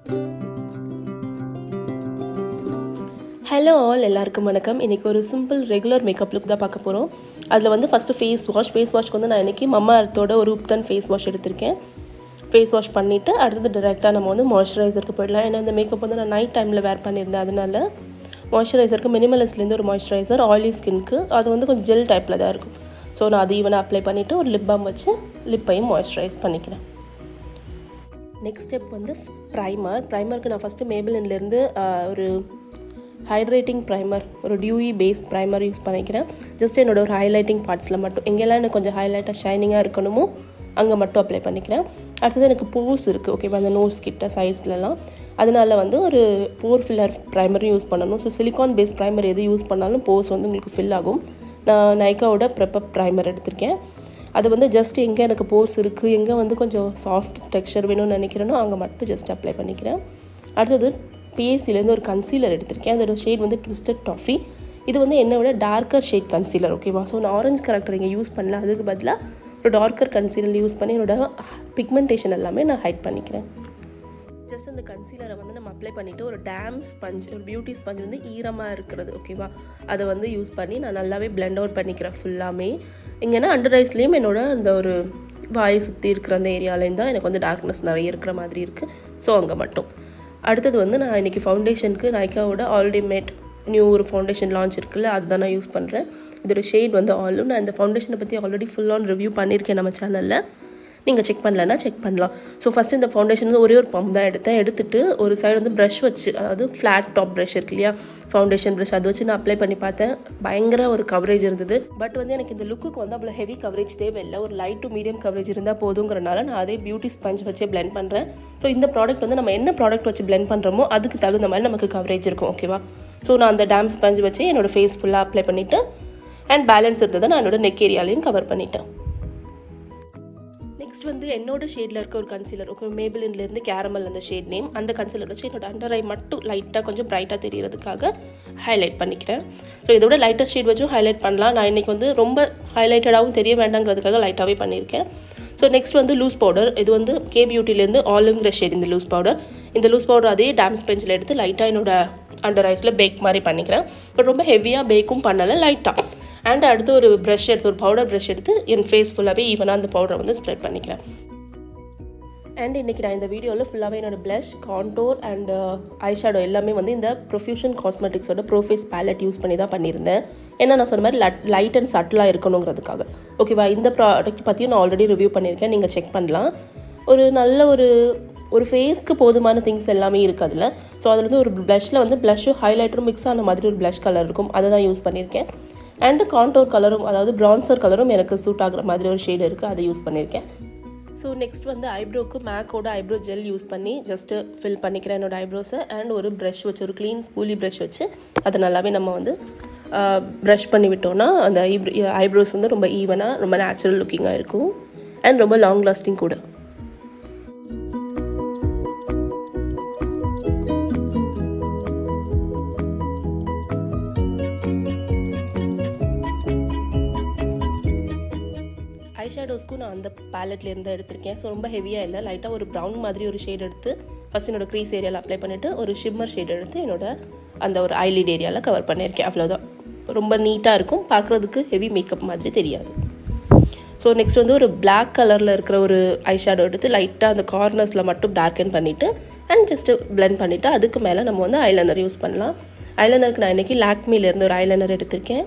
hello all எல்லாருக்கும் வணக்கம் இன்றைக்கி ஒரு சிம்பிள் ரெகுலர் மேக்கப் லுக் தான் பார்க்க போகிறோம் அதில் வந்து ஃபஸ்ட்டு ஃபேஸ் வாஷ் ஃபேஸ் வாஷ்க்கு வந்து நான் இன்றைக்கி மம்மா அர்த்தோட ஒரு உப்டன் ஃபேஸ் வாஷ் எடுத்திருக்கேன் ஃபேஸ் வாஷ் பண்ணிவிட்டு அடுத்தது டேரெக்டாக நம்ம வந்து மாய்ஸ்சரைசருக்கு போயிடலாம் ஏன்னா இந்த மேக்கப் வந்து நான் நைட் டைமில் வேர் பண்ணியிருந்தேன் அதனால மாய்ஸ்சரைசருக்கு மினிமலிஸ்ட்லேருந்து ஒரு மாய்ஸ்சரைசர் ஆயிலி ஸ்கின்க்கு அது வந்து கொஞ்சம் ஜெல் டைப்பில் தான் இருக்கும் ஸோ நான் அது ஈவனாக அப்ளை பண்ணிவிட்டு ஒரு லிப் பாம் வச்சு லிப்பையும் மாய்ஸ்சரைஸ் பண்ணிக்கிறேன் நெக்ஸ்ட் ஸ்டெப் வந்து ப்ரைமர் ப்ரைமருக்கு நான் ஃபஸ்ட்டு மேபிளின்லேருந்து ஒரு ஹைட்ரேட்டிங் ப்ரைமர் ஒரு டியூஇ பேஸ் ப்ரைமர் யூஸ் பண்ணிக்கிறேன் ஜஸ்ட் என்னோட ஒரு ஹைலைட்டிங் பார்ட்ஸில் மட்டும் எங்கெல்லாம் எனக்கு கொஞ்சம் ஹைலைட்டாக ஷைனிங்காக இருக்கணுமோ அங்கே மட்டும் அப்ளை பண்ணிக்கிறேன் அடுத்தது எனக்கு போஸ் இருக்குது ஓகேவா அந்த நோஸ் கிட்ட சைட்ஸ்லலாம் அதனால வந்து ஒரு போர் ஃபில்லர் ப்ரைமரும் யூஸ் பண்ணணும் ஸோ சிலிக்கான் பேஸ் ப்ரைமர் எது யூஸ் பண்ணாலும் போஸ் வந்து உங்களுக்கு ஃபில் ஆகும் நான் நைக்காவோட ப்ரெப்பப் ப்ரைமர் எடுத்திருக்கேன் அது வந்து ஜஸ்ட் எங்கே எனக்கு போர்ஸ் இருக்குது எங்கே வந்து கொஞ்சம் சாஃப்ட் டெக்ஸ்சர் வேணும்னு நினைக்கிறேனோ அங்கே மட்டும் ஜஸ்ட் அப்ளை பண்ணிக்கிறேன் அடுத்தது பிஎஸ்சிலேருந்து ஒரு கன்சீலர் எடுத்திருக்கேன் அதோட ஷேட் வந்து ட்விஸ்டட் டாஃபி இது வந்து என்னை விட டார்க்கர் ஷேட் கன்சீலர் ஓகேவா ஸோ நான் ஆரஞ்சு கரெக்டர் இங்கே யூஸ் பண்ணல அதுக்கு பதிலாக ஒரு டார்க்கர் கன்சீலர் யூஸ் பண்ணி என்னோட பிக்மெண்டேஷன் எல்லாமே நான் ஹைட் பண்ணிக்கிறேன் ஜஸ்ட் அந்த கன்சீலரை வந்து நம்ம அப்ளை பண்ணிவிட்டு ஒரு டேம் ஸ்பஞ்ச் ஒரு பியூட்டி ஸ்பஞ்ச் வந்து ஈரமாக இருக்கிறது ஓகேவா அதை வந்து யூஸ் பண்ணி நான் நல்லாவே பிளெண்ட் அவுட் பண்ணிக்கிறேன் ஃபுல்லாமே இங்கேனா அண்டர் ஐஸ்லேயும் என்னோட அந்த ஒரு வாயை சுற்றி இருக்கிற அந்த ஏரியாலேயும் தான் எனக்கு வந்து டார்க்னஸ் நிறைய இருக்கிற மாதிரி இருக்குது ஸோ அங்கே மட்டும் அடுத்தது வந்து நான் இன்றைக்கி ஃபவுண்டேஷனுக்கு நைக்காவோட ஆல்ரெடி மேட் நியூ ஒரு ஃபவுண்டேஷன் லான்ச் இருக்குல்ல அதுதான் நான் யூஸ் பண்ணுறேன் இதோட ஷேட் வந்து ஆலும் நான் இந்த ஃபவுண்டேஷனை பற்றி ஆல்ரெடி ஃபுல் ஆன் ரிவ்யூ பண்ணியிருக்கேன் நம்ம சேனலில் நீங்கள் செக் பண்ணலன்னா செக் பண்ணலாம் ஸோ ஃபஸ்ட் இந்த ஃபவுண்டேஷன் வந்து ஒரே ஒரு பம்ப் தான் எடுத்தேன் எடுத்துட்டு ஒரு சைடு வந்து ப்ரஷ் வச்சு அதாவது ஃப்ளாட் டாப் ப்ரஷ் இருக்கு இல்லையா ஃபவுண்டேஷன் ப்ரஷ் அதை வச்சு நான் அப்ளை பண்ணி பார்த்தேன் பயங்கர ஒரு கவரேஜ் இருந்தது பட் வந்து எனக்கு இந்த லுக்குக்கு வந்து அவ்வளோ ஹெவி கவரேஜ் தேவையில்லை ஒரு லைட் டு மீடியம் கவரேஜ் இருந்தால் போதுங்கிறனால நான் அதே பியூட்டி ஸ்பஞ்ச் வச்சே பிளெண்ட் பண்ணுறேன் ஸோ இந்த ப்ராடக்ட் வந்து நம்ம என்ன ப்ராடக்ட் வச்சு பிளெண்ட் பண்ணுறோமோ அதுக்கு தகுந்த மாதிரி நமக்கு கவரேஜ் இருக்கும் ஓகேவா ஸோ நான் அந்த டேம் ஸ்பஞ்ச் வச்சு என்னோடய ஃபேஸ் ஃபுல்லாக அப்ளை பண்ணிவிட்டு அண்ட் பேலன்ஸ் இருந்ததை நான் என்னோட நெக் ஏரியாலையும் கவர் பண்ணிட்டேன் நெக்ஸ்ட் வந்து என்னோட ஷேடில் இருக்க ஒரு கன்சீலர் ஓகே மேபிளின்லேருந்து கேரமல் அந்த ஷேட் நேம் அந்த கன்சீலர் வச்சு என்னோட அண்டர் ஐ மட்டும் லைட்டாக கொஞ்சம் ப்ரைட்டாக தெரியறதுக்காக ஹைலைட் பண்ணிக்கிறேன் ஸோ இதோட லைட்டர் ஷேட் வச்சும் ஹைலைட் பண்ணலாம் நான் இன்றைக்கி வந்து ரொம்ப ஹைலைட்டடாகவும் தெரிய வேண்டாங்கிறதுக்காக லைட்டாகவே பண்ணியிருக்கேன் ஸோ நெக்ஸ்ட் வந்து லூஸ் பவுடர் இது வந்து கே பியூட்டிலேருந்து ஆலுங்கிற ஷேட் இந்த லூஸ் பவுடர் இந்த லூஸ் பவுடர் அதே டேம்ஸ் பெஞ்சில் எடுத்து லைட்டாக என்னோட அண்டர் ஐஸில் பேக் மாதிரி பண்ணிக்கிறேன் பட் ரொம்ப ஹெவியாக பேக்கும் பண்ணலை லைட்டாக அண்ட் அடுத்து ஒரு ப்ரஷ் எடுத்து ஒரு பவுடர் ப்ரஷ் எடுத்து என் ஃபேஸ் ஃபுல்லாகவே ஈவனாக அந்த பவுடரை வந்து ஸ்ப்ரெட் பண்ணிக்கிறேன் அண்ட் இன்றைக்கி நான் இந்த வீடியோவில் ஃபுல்லாகவே என்னோடய ப்ளஷ் கான்டோர் அண்ட் ஐஷேடோ எல்லாமே வந்து இந்த ப்ரொஃப்யூஷன் காஸ்மெட்டிக்ஸோட ப்ரோஃபேஸ் பேலட் யூஸ் பண்ணி தான் பண்ணியிருந்தேன் ஏன்னா நான் சொன்ன மாதிரி லட் லைட் அண்ட் சட்டிலாக இருக்கணுங்கிறதுக்காக ஓகேவா இந்த ப்ராடக்ட் பற்றியும் நான் ஆல்ரெடி ரிவ்யூ பண்ணியிருக்கேன் நீங்கள் செக் பண்ணலாம் ஒரு நல்ல ஒரு ஒரு ஃபேஸ்க்கு போதுமான திங்ஸ் எல்லாமே இருக்குது அதில் ஸோ அதில் வந்து ஒரு ப்ளஷில் வந்து ப்ளஷ்ஷும் ஹைலைட்டரும் மிக்ஸ் ஆன மாதிரி ஒரு ப்ளஷ் கலர் இருக்கும் அதை தான் யூஸ் பண்ணியிருக்கேன் அண்டு கான்டோர் கலரும் அதாவது ப்ரான்சர் கலரும் எனக்கு சூட் ஆகிற மாதிரி ஒரு ஷேடு இருக்குது அதை யூஸ் பண்ணியிருக்கேன் ஸோ நெக்ஸ்ட் வந்து ஐப்ரோக்கு மேக்கோட ஐப்ரோ ஜெல் யூஸ் பண்ணி ஜஸ்ட்டு ஃபில் பண்ணிக்கிறேன் என்னோடய ஐப்ரோஸை அண்ட் ஒரு ப்ரஷ் வச்சு ஒரு க்ளீன் ஸ்பூலி ப்ரஷ் வச்சு அதை நல்லாவே நம்ம வந்து ப்ரஷ் பண்ணி விட்டோம்னா அந்த ஐப்ரோ ஐப்ரோஸ் வந்து ரொம்ப ஈவனாக ரொம்ப நேச்சுரல் லுக்கிங்காக இருக்கும் அண்ட் ரொம்ப லாங் லாஸ்டிங் கூட ஐஷேடோஸ்க்கும் நான் அந்த பேலட்லேருந்து எடுத்திருக்கேன் ஸோ ரொம்ப ஹெவியாக இல்லை லைட்டாக ஒரு ப்ரௌன் மாதிரி ஒரு ஷேட் எடுத்து ஃபஸ்ட் என்னோடய க்ரீஸ் ஏரியாவில் அப்ளை பண்ணிவிட்டு ஒரு ஷிம்மர் ஷேட் எடுத்து என்னோட அந்த ஒரு ஐலிட் ஏரியாவில் கவர் பண்ணியிருக்கேன் அவ்வளோதான் ரொம்ப நீட்டாக இருக்கும் பார்க்குறதுக்கு ஹெவி மேக்கப் மாதிரி தெரியாது ஸோ நெக்ஸ்ட் வந்து ஒரு பிளாக் கலரில் இருக்கிற ஒரு ஐஷேடோ எடுத்து லைட்டாக அந்த கார்னர்ஸில் மட்டும் டார்க்கன் பண்ணிவிட்டு அண்ட் ஜஸ்ட்டு பிளெண்ட் பண்ணிவிட்டு அதுக்கு மேலே நம்ம வந்து ஐலைனர் யூஸ் பண்ணலாம் ஐலைனருக்கு நான் இன்றைக்கி லாக்மிலேருந்து ஒரு ஐலைனர் எடுத்திருக்கேன்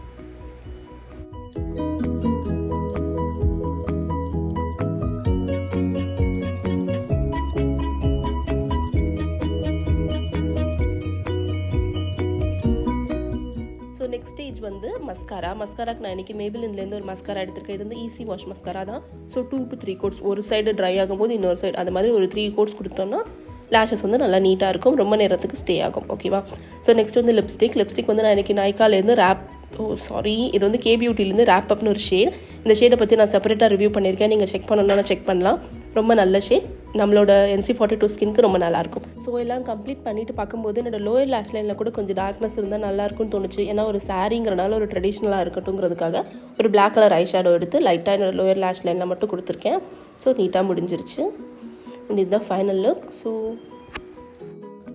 ஸோ நெக்ஸ்ட் ஸ்டேஜ் வந்து மஸ்காரா மஸ்காராக்கு நான் இன்றைக்கி மேபிளின்லேருந்து ஒரு மஸ்காரா எடுத்திருக்கேன் இது வந்து ஈஸி வாஷ் மஸ்காரா தான் so two to three coats ஒரு சைடு ட்ரை ஆகும்போது இன்னொரு சைடு அந்த மாதிரி ஒரு த்ரீ கோட்ஸ் கொடுத்தோம்னா லேஷஸ் வந்து நல்லா நீட்டாக இருக்கும் ரொம்ப நேரத்துக்கு ஸ்டே ஆகும் ஓகேவா ஸோ நெக்ஸ்ட் வந்து லிப்ஸ்டிக் லிப்ஸ்டிக் வந்து நான் இன்றைக்கி நைக்காலேருந்து ரேப் ஓ சாரி இது வந்து கே பியூட்டிலேருந்து ரேப் அப்னு ஒரு ஷேட் இந்த ஷேடை பற்றி நான் செப்பரேட்டாக ரிவ்யூ பண்ணியிருக்கேன் நீங்கள் செக் பண்ணணும்னா செக் பண்ணலாம் ரொம்ப நல்ல ஷேட் நம்மளோட என்சி ஃபார்ட்டி டூ ஸ்கின்க்கு ரொம்ப நல்லாயிருக்கும் ஸோ எல்லாம் கம்ப்ளீட் பண்ணிட்டு பார்க்கும்போது என்னோட லோயர் லேஷ் லைனில் கூட கொஞ்சம் டார்க்னஸ் இருந்தால் நல்லாயிருக்கும்னு தோணுச்சு ஏன்னா ஒரு சாரிங்கிறனால ஒரு ட்ரெடிஷ்னலாக இருக்கட்டும்ங்கிறதுக்காக ஒரு பிளாக் கலர் ஐ ஷேடோ எடுத்து லைட்டாக என்னோட லோயர் லேஷ் லைனில் மட்டும் கொடுத்துருக்கேன் ஸோ நீட்டாக முடிஞ்சிருச்சு அண்ட் இதுதான் ஃபைனல் லுக் ஸோ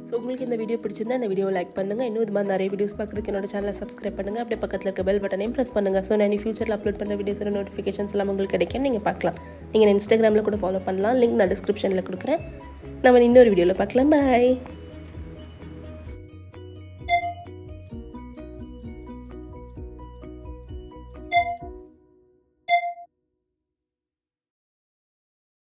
ஸோ உங்களுக்கு இந்த வீடியோ பிடிச்சிருந்தா இந்த வீடியோ லைக் பண்ணுங்கள் இன்னும் இது மாதிரி நிறைய வீடியோஸ் பார்க்குறதுக்கு என்னோட சேனலை சப்ஸ்கிரைப் பண்ணுங்கள் அப்படியே பக்கத்தில் இருக்க பெல் பட்டனையும் ப்ரெஸ் பண்ணுங்கள் ஸோ நான் ஃபியூச்சரில் அப்லோட் பண்ணுற வீடியோஸோட நோட்டிஃபிகேஷன்ஸ் எல்லாம் உங்களுக்கு கிடைக்கும் நீங்கள் பார்க்கலாம் நீங்கள் இன்ஸ்டாகிராமில் கூட ஃபாலோ பண்ணலாம் லிங்க் நான் டிஸ்கிரிப்ஷனில் கொடுக்குறேன் நம்ம இன்னொரு வீடியோவில் பார்க்கலாம் பாய்